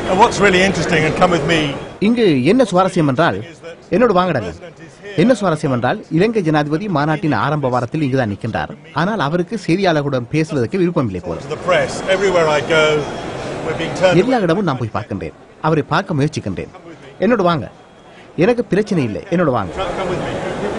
And what's really interesting, and come with me, இங்கு என்ன சுவாரஸ்யம் என்றால் என்னோடு வாங்கடங்க என்ன சுவாரஸ்யம் என்றால் இலங்கை ஜனாதிபதி மாநாட்டின் ஆரம்ப வாரத்தில் இங்குதான் நிற்கின்றார் ஆனால் அவருக்கு செய்தியாளர்களுடன் பேசுவதற்கு விருப்பமில்லை போல to the press, everywhere I go, we're being turned எல்லா இடமும் நான் போய் பார்க்கின்றேன் அவரை பார்க்க முயற்சிக்கின்றேன் என்னோடு வாங்க எனக்கு பிரச்சனை இல்லை என்னோடு வாங்க Come with me.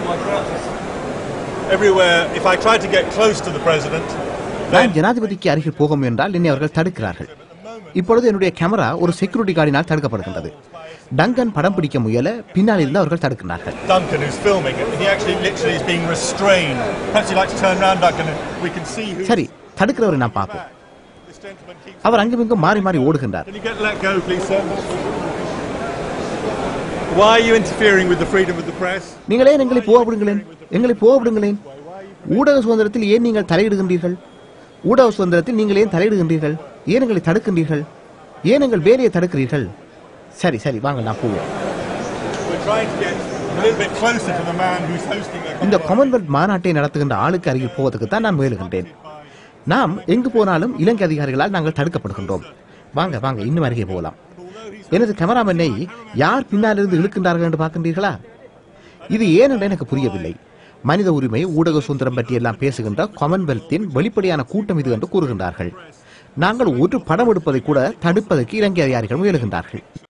Everywhere, if I try to get close to the president, நான் ஜனாதிபதிக்கு அருகில் போக முயன்றால் என்னை அவர்கள் தடுக்கிறார்கள் இப்பொழுது என்னுடைய கேமரா ஒரு செக்யூரிட்டி கார்டினால் தடுக்கப்படுகின்றது டங்கன் படம் பிடிக்க முயல பின்னால் இருந்து அவர்கள் தடுக்கிறார்கள் Duncan, who's filming it, he actually literally is being restrained. Perhaps you'd like to turn around, Duncan, and we can see who சரி தடுக்கிறவரை நான் பார்ப்போம் this gentleman keeps. அவர் அங்குமிங்கும் மாறி மாறி ஓடுகின்றார் Can you get let go, please, sir? Why are you interfering with the freedom of the press? நீங்களே எங்களை போக விடுங்களேன் எங்களை போக விடுங்களேன் ஊடக சுதந்திரத்தில் ஏன் நீங்கள் தலையிடுகின்றீர்கள் ஊடக சுதந்திரத்தில் நீங்கள் ஏன் தலையிடுகின்றீர்கள் ஏன் எங்களை தடுக்கின்றீர்கள் ஏன் எங்கள் வேலையை தடுக்கிறீர்கள் சரி சரி வாங்க நான் போவோம் We're trying to get a little bit closer to the man who's hosting the இந்த காமன்வெல்த் மாநாட்டை நடத்துகின்ற ஆளுக்கு அருகில் போவதற்கு தான் நான் முயலுகின்றேன் நாம் எங்கு போனாலும் இலங்கை அதிகாரிகளால் நாங்கள் தடுக்கப்படுகின்றோம் வாங்க வாங்க இன்னும் அருகே போகலாம் எனது கேமராமேனை யார் பின்னாலிருந்து இழுக்கின்றார்கள் என்று பார்க்கின்றீர்களா இது ஏன் என்று எனக்கு புரியவில்லை மனித உரிமை ஊடக சுதந்திரம் பற்றி எல்லாம் பேசுகின்ற காமன்வெல்த்தின் வெளிப்படையான கூட்டம் இது என்று கூறுகின்றார்கள் நாங்கள் ஒரு படம் எடுப்பதை கூட தடுப்பதற்கு இலங்கை அதிகாரிகள் முயலுகின்றார்கள்